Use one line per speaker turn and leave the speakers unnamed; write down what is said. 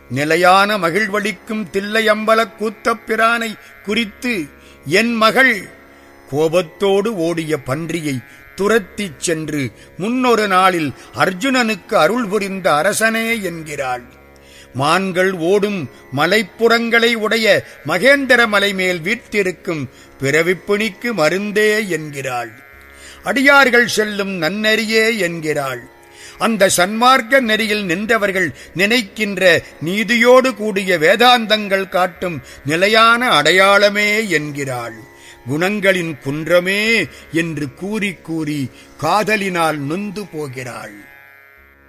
நிலையான மகிழ்வளிக்கும் தில்லையம்பலக் கூத்தப் பிரானை குறித்து என் மகள் கோபத்தோடு ஓடிய பன்றியை துரத்திச் சென்று முன்னொரு நாளில் அர்ஜுனனுக்கு அருள் புரிந்த அரசனே என்கிறாள் மான்கள் ஓடும் மலைப்புறங்களை உடைய மகேந்திர மலை மேல் வீற்றிருக்கும் பிறவிப்பிணிக்கு மருந்தே என்கிறாள் அடியார்கள் செல்லும் நன்னெறியே என்கிறாள் அந்த சன்மார்க்க நெறியில் நின்றவர்கள் நினைக்கின்ற நீதியோடு கூடிய வேதாந்தங்கள் காட்டும் நிலையான அடையாளமே என்கிறாள் குணங்களின் குன்றமே என்று கூறி கூறி காதலினால் நொந்து போகிறாள்